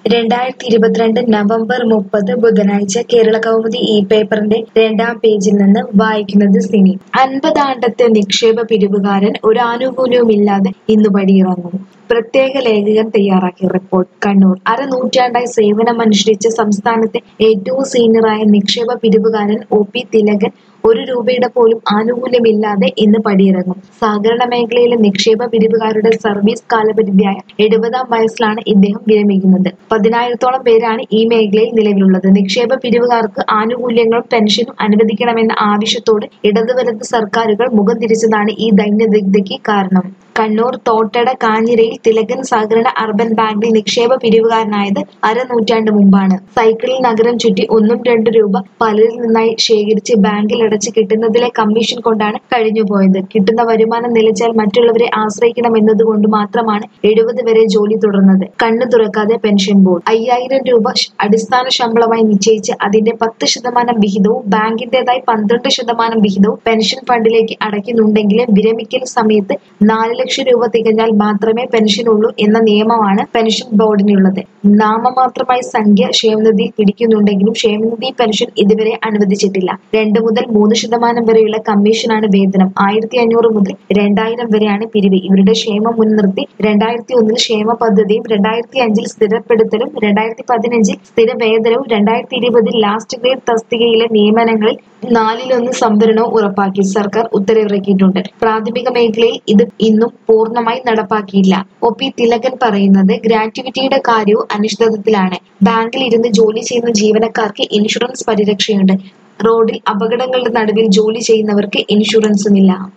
രണ്ടായിരത്തി ഇരുപത്തിരണ്ട് നവംബർ മുപ്പത് ബുധനാഴ്ച കേരളകൗമുദി ഈ പേപ്പറിന്റെ രണ്ടാം പേജിൽ നിന്ന് വായിക്കുന്നത് സിനി അൻപതാണ്ടത്തെ നിക്ഷേപ പിരിവുകാരൻ ഒരു ആനുകൂല്യവുമില്ലാതെ ഇന്ന് പടിയിറങ്ങും പ്രത്യേക ലേഖകൻ തയ്യാറാക്കിയ റിപ്പോർട്ട് കണ്ണൂർ അരനൂറ്റാണ്ടായി സേവനമനുഷ്ഠിച്ച സംസ്ഥാനത്തെ ഏറ്റവും സീനിയറായ നിക്ഷേപ പിരിവുകാരൻ ഒ പി തിലകൻ ഒരു രൂപയുടെ പോലും ആനുകൂല്യമില്ലാതെ ഇന്ന് പടിയിറങ്ങും സഹകരണ മേഖലയിലെ നിക്ഷേപ പിരിവുകാരുടെ സർവീസ് കാലപരിധിയായ എഴുപതാം വയസ്സിലാണ് ഇദ്ദേഹം വിരമിക്കുന്നത് പതിനായിരത്തോളം പേരാണ് ഈ മേഖലയിൽ നിലവിലുള്ളത് നിക്ഷേപ പിരിവുകാർക്ക് ആനുകൂല്യങ്ങളും പെൻഷനും അനുവദിക്കണമെന്ന ആവശ്യത്തോട് ഇടത് വലത് സർക്കാരുകൾ മുഖം തിരിച്ചതാണ് ഈ ദൈന്യദിഗ്ധയ്ക്ക് കാരണം കണ്ണൂർ തോട്ടട കാഞ്ഞിരയിൽ തിലകൻ സഹകരണ അർബൻ ബാങ്കിൽ നിക്ഷേപ പിരിവുകാരനായത് അരനൂറ്റാണ്ട് മുമ്പാണ് സൈക്കിളിൽ നഗരം ചുറ്റി ഒന്നും രണ്ടു രൂപ പലരിൽ നിന്നായി ശേഖരിച്ച് ബാങ്കിൽ അടച്ച് കിട്ടുന്നതിലെ കമ്മീഷൻ കൊണ്ടാണ് കഴിഞ്ഞുപോയത് കിട്ടുന്ന വരുമാനം നിലച്ചാൽ മറ്റുള്ളവരെ ആശ്രയിക്കണമെന്നതുകൊണ്ട് മാത്രമാണ് എഴുപത് വരെ ജോലി തുടർന്നത് കണ്ണു തുറക്കാതെ പെൻഷൻ ബോർഡ് അയ്യായിരം രൂപ ശ- അടിസ്ഥാന ശമ്പളമായി നിശ്ചയിച്ച് അതിന്റെ പത്ത് ശതമാനം വിഹിതവും ബാങ്കിന്റേതായി പന്ത്രണ്ട് ശതമാനം വിഹിതവും പെൻഷൻ ഫണ്ടിലേക്ക് അടയ്ക്കുന്നുണ്ടെങ്കിലും വിരമിക്കൽ സമയത്ത് നാല് ലക്ഷം രൂപ തികഞ്ഞാൽ മാത്രമേ പെൻഷൻ ഉള്ളൂ എന്ന നിയമമാണ് പെൻഷൻ ബോർഡിനുള്ളത് നാമമാത്രമായി സംഖ്യ ക്ഷേമനിധിയിൽ പിടിക്കുന്നുണ്ടെങ്കിലും ക്ഷേമനിധി പെൻഷൻ ഇതുവരെ അനുവദിച്ചിട്ടില്ല രണ്ട് മുതൽ മൂന്ന് ശതമാനം വരെയുള്ള കമ്മീഷനാണ് വേതനം ആയിരത്തി അഞ്ഞൂറ് മുതൽ രണ്ടായിരം വരെയാണ് പിരിവ് ഇവരുടെ ക്ഷേമം മുൻനിർത്തി രണ്ടായിരത്തി ഒന്നിൽ ക്ഷേമ പദ്ധതിയും രണ്ടായിരത്തി അഞ്ചിൽ സ്ഥിരപ്പെടുത്തലും രണ്ടായിരത്തി പതിനഞ്ചിൽ സ്ഥിര വേതനവും രണ്ടായിരത്തി ഇരുപതിൽ ലാസ്റ്റ് ഗ്രേഡ് തസ്തികയിലെ നിയമനങ്ങളിൽ നാലിലൊന്ന് സംവരണവും ഉറപ്പാക്കി സർക്കാർ ഉത്തരവിറക്കിയിട്ടുണ്ട് പ്രാഥമിക മേഖലയിൽ ഇത് ഇന്നും പൂർണ്ണമായി നടപ്പാക്കിയില്ല ഒ പി തിലകൻ പറയുന്നത് ഗ്രാറ്റുവിറ്റിയുടെ കാര്യവും അനിശ്ചിതത്വത്തിലാണ് ബാങ്കിൽ ഇരുന്ന് ജോലി ചെയ്യുന്ന ജീവനക്കാർക്ക് ഇൻഷുറൻസ് പരിരക്ഷയുണ്ട് റോഡിൽ അപകടങ്ങളുടെ നടുവിൽ ജോലി ചെയ്യുന്നവർക്ക് ഇൻഷുറൻസുമില്ല